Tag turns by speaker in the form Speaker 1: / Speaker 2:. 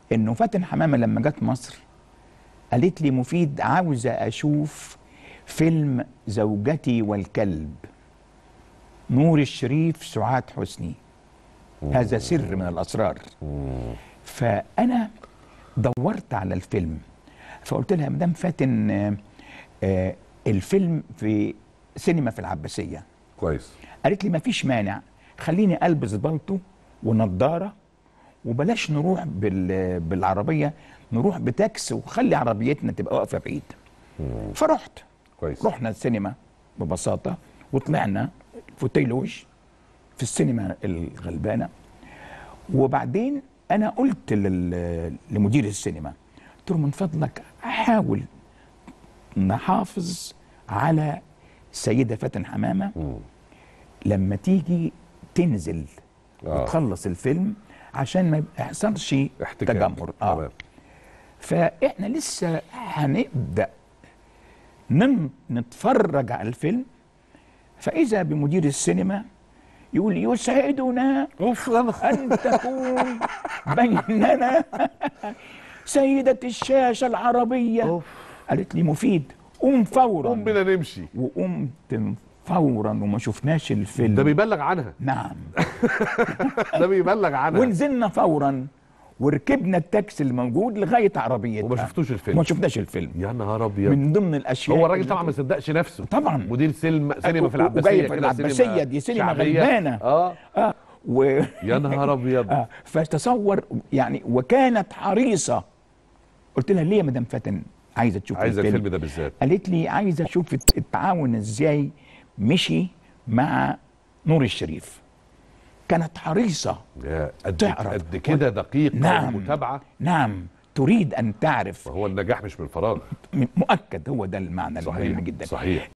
Speaker 1: انه فاتن حمامه لما جت مصر قالت لي مفيد عاوزه اشوف فيلم زوجتي والكلب نور الشريف سعاد حسني هذا سر من الاسرار فانا دورت على الفيلم فقلت لها مدام فاتن آه، آه، الفيلم في سينما في العباسيه
Speaker 2: كويس
Speaker 1: قالت لي مفيش مانع خليني البس بالطو ونضاره وبلاش نروح بال... بالعربيه نروح بتاكس وخلي عربيتنا تبقى واقفه بعيد فرحت
Speaker 2: كويس
Speaker 1: رحنا السينما ببساطه وطلعنا فوتيلوج في السينما الغلبانه وبعدين انا قلت لل... لمدير السينما قلت له من فضلك حاول نحافظ على السيده فاتن حمامه لما تيجي تنزل
Speaker 2: آه.
Speaker 1: وتخلص الفيلم عشان ما يحصلش
Speaker 2: احتكاك
Speaker 1: تجمهر اه
Speaker 2: تمام
Speaker 1: فاحنا لسه هنبدا نن- نتفرج على الفيلم فاذا بمدير السينما يقول يسعدنا ان تكون بيننا سيدة الشاشة العربية قالت لي مفيد قوم فورا
Speaker 2: قوم بينا نمشي
Speaker 1: وقمت فورا وما شفناش الفيلم
Speaker 2: ده بيبلغ عنها
Speaker 1: نعم
Speaker 2: ده بيبلغ عنها
Speaker 1: ونزلنا فورا وركبنا التاكسي الموجود لغايه عربيتها
Speaker 2: وما شفتوش الفيلم
Speaker 1: وما شفناش الفيلم
Speaker 2: يا نهار ابيض
Speaker 1: من ضمن الاشياء
Speaker 2: هو الراجل
Speaker 1: اللي-
Speaker 2: طبعا ما صدقش نفسه
Speaker 1: طبعا.
Speaker 2: مدير سينما سينما في العباسيه
Speaker 1: وجاي في
Speaker 2: كده،
Speaker 1: العباسيه دي سينما
Speaker 2: شعبية.
Speaker 1: غلبانه
Speaker 2: اه
Speaker 1: اه و...
Speaker 2: يا نهار ابيض
Speaker 1: آه فتصور يعني وكانت حريصه قلت لها ليه يا مدام فاتن عايزه تشوف
Speaker 2: عايزه
Speaker 1: الفيلم,
Speaker 2: الفيلم ده بالذات
Speaker 1: قالت لي عايزه اشوف الت- التعاون ازاي مشي مع نور الشريف كانت حريصه
Speaker 2: يا قد
Speaker 1: تعرف.
Speaker 2: قد كده دقيقه
Speaker 1: نعم.
Speaker 2: ومتابعه
Speaker 1: نعم تريد ان تعرف
Speaker 2: فهو النجاح مش من فراغ
Speaker 1: م- مؤكد هو ده المعنى
Speaker 2: صحيح
Speaker 1: المهم جدا
Speaker 2: صحيح